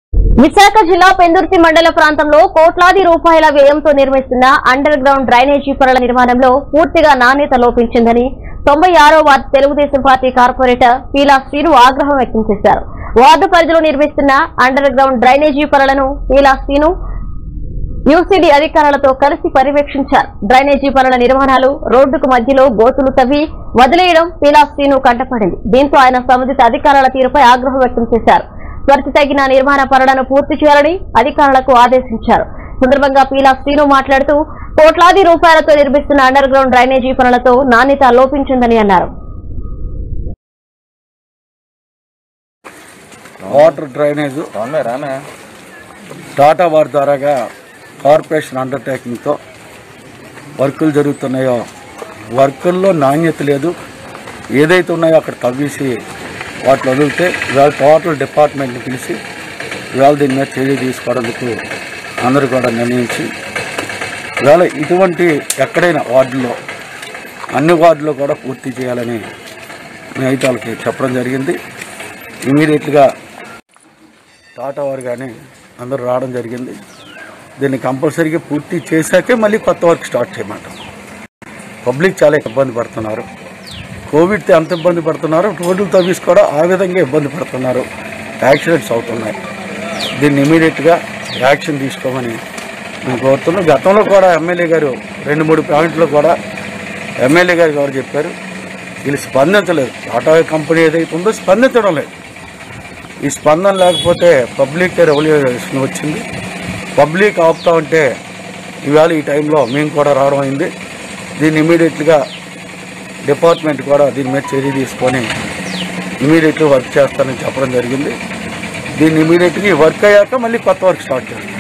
విశాఖ జిల్లా పెందుర్తి మండల ప్రాంతంలో కోట్లాది రూపాయల వ్యయంతో నిర్మిస్తున్న అండర్ గ్రౌండ్ డ్రైనేజీ పనుల నిర్మాణంలో పూర్తిగా నాణ్యత లోపించిందని తొంభై ఆరో ward Telugu Desam party corporator Peela Srinu ఆగ్రహం వ్యక్తం చేశారు వార్డు పరిధిలో నిర్మిస్తున్న అండర్ గ్రౌండ్ డ్రైనేజీ పనులను పీలా శ్రీను యూసీడీ అధికారులతో కలిసి పర్యవేక్షించారు డ్రైనేజీ పనుల నిర్మాణాలు రోడ్డుకు మధ్యలో గోతులు తవ్వి వదిలేయడం పీలా శ్రీను కంటపడింది దీంతో ఆయన సంబంధిత అధికారుల తీరుపై ఆగ్రహం వ్యక్తం చేశారు త్వరితగిన నిర్మాణ పనులను పూర్తి చేయాలని అధికారులకు ఆదేశించారు సందర్భంగా పీలా శ్రీను మాట్లాడుతూ కోట్లాది రూపాయలతో నిర్మిస్తున్న అండర్ గ్రౌండ్ డ్రైనేజీ పనులతో నాణ్యత లోపించిందని అన్నారు వాటర్ డ్రైనేజ్ రామే రామే టాటా వారి ద్వారాగా కార్పొరేషన్ అండర్టేకింగ్తో వర్కులు జరుగుతున్నాయో వర్కుల్లో నాణ్యత లేదు ఏదైతే ఉన్నాయో అక్కడ తవ్వేసి వాటిని వదిలితే ఇవాళ టోటల్ డిపార్ట్మెంట్ని పిలిచి ఇవాళ దీని మీద చర్య తీసుకోవడానికి అందరూ కూడా నిర్ణయించి ఇవాళ ఇటువంటి ఎక్కడైనా వార్డుల్లో అన్ని వార్డుల్లో కూడా పూర్తి చేయాలని అయితే వాళ్ళకి చెప్పడం జరిగింది ఇమీడియట్గా టాటా వారు కానీ అందరూ రావడం జరిగింది దీన్ని కంపల్సరీగా పూర్తి చేశాకే మళ్ళీ కొత్త వర్క్ స్టార్ట్ చేయమంటాం పబ్లిక్ చాలా ఇబ్బంది పడుతున్నారు కోవిడ్తో ఎంత ఇబ్బంది పడుతున్నారు రోడ్లు తవ్వేసి కూడా ఆ విధంగా ఇబ్బంది పడుతున్నారు యాక్సిడెంట్స్ అవుతున్నాయి దీన్ని ఇమీడియట్గా యాక్షన్ తీసుకోమని మేము కోరుతున్నాం గతంలో కూడా ఎమ్మెల్యే గారు రెండు మూడు పాయింట్లు కూడా ఎమ్మెల్యే గారు గారు చెప్పారు వీళ్ళు స్పందించలేదు టాటా కంపెనీ ఏదైతే ఉందో స్పందించడం లేదు ఈ స్పందన లేకపోతే పబ్లిక్ రెవల్యూషన్ వచ్చింది పబ్లిక్ ఆపుతా ఉంటే ఇవాళ ఈ టైంలో మేము కూడా రావడం అయింది దీన్ని ఇమీడియట్గా డిపార్ట్మెంట్ కూడా దీని మీద చర్య తీసుకొని ఇమీడియట్గా వర్క్ చేస్తానని చెప్పడం జరిగింది దీన్ని ఇమీడియట్గా ఈ వర్క్ అయ్యాక మళ్ళీ కొత్త వర్క్ స్టార్ట్ చేస్తాం